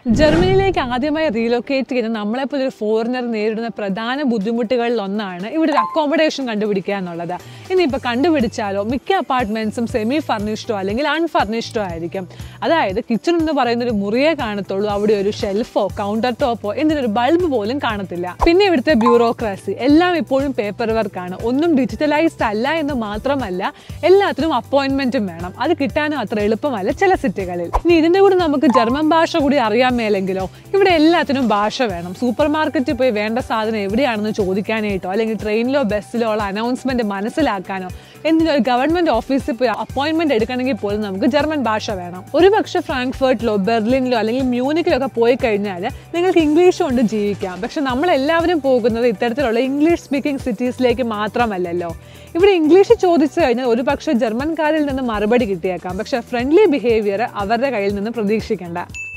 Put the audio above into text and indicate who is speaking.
Speaker 1: ജർമ്മനിയിലേക്ക് ആദ്യമായി റീലൊക്കേറ്റ് ചെയ്യുന്ന നമ്മളെപ്പോലെ ഒരു ഫോറിനർ നേരിടുന്ന പ്രധാന ബുദ്ധിമുട്ടുകളിൽ ഒന്നാണ് ഇവിടെ ഒരു അക്കോമഡേഷൻ കണ്ടുപിടിക്കുക എന്നുള്ളത് ഇനിയിപ്പോൾ കണ്ടുപിടിച്ചാലോ മിക്ക അപ്പാർട്ട്മെന്റ്സും സെമി ഫർണിഷ്ഡോ അല്ലെങ്കിൽ അൺഫർണിഷ്ഡോ ആയിരിക്കും അതായത് കിച്ചൺ എന്ന് പറയുന്ന ഒരു മുറിയെ കാണത്തുള്ളൂ അവിടെ ഒരു ഷെൽഫോ കൗണ്ടർ ടോപ്പോ എന്തിനൊരു ബൾബ് പോലും കാണത്തില്ല പിന്നെ ഇവിടുത്തെ ബ്യൂറോക്രാസി എല്ലാം ഇപ്പോഴും പേപ്പർ വർക്കാണ് ഒന്നും ഡിജിറ്റലൈസ്ഡ് അല്ല എന്ന് മാത്രമല്ല എല്ലാത്തിനും അപ്പോയിന്റ്മെന്റും വേണം അത് കിട്ടാനും അത്ര എളുപ്പമല്ല ചില സിറ്റികളിൽ ഇനി ഇതിന്റെ കൂടെ നമുക്ക് ജർമ്മൻ ഭാഷ കൂടി അറിയാൻ മേലെങ്കിലോ ഇവിടെ എല്ലാത്തിനും ഭാഷ വേണം സൂപ്പർ മാർക്കറ്റിൽ പോയി വേണ്ട സാധനം എവിടെയാണെന്ന് ചോദിക്കാനായിട്ടോ അല്ലെങ്കിൽ ട്രെയിനിലോ ബസ്സിലോ ഉള്ള അനൗൺസ്മെന്റ് മനസ്സിലാക്കാനോ എന്തിനോ ഒരു ഗവൺമെന്റ് ഓഫീസിൽ പോയി അപ്പോയിന്റ്മെന്റ് എടുക്കണമെങ്കിൽ പോലും നമുക്ക് ജർമ്മൻ ഭാഷ വേണം ഒരു പക്ഷേ ഫ്രാങ്ക്ഫർട്ടിലോ ബെർലിനിലോ അല്ലെങ്കിൽ മ്യൂണിക്കിലോ ഒക്കെ പോയി കഴിഞ്ഞാൽ നിങ്ങൾക്ക് ഇംഗ്ലീഷ് കൊണ്ട് ജീവിക്കാം പക്ഷെ നമ്മളെല്ലാവരും പോകുന്നത് ഇത്തരത്തിലുള്ള ഇംഗ്ലീഷ് സ്പീക്കിംഗ് സിറ്റീസിലേക്ക് മാത്രമല്ലല്ലോ ഇവിടെ ഇംഗ്ലീഷ് ചോദിച്ചു കഴിഞ്ഞാൽ ഒരു പക്ഷേ ജർമ്മൻകാരിൽ നിന്ന് മറുപടി കിട്ടിയേക്കാം പക്ഷെ ഫ്രണ്ട്ലി ബിഹേവിയർ അവരുടെ കയ്യിൽ നിന്ന് പ്രതീക്ഷിക്കേണ്ട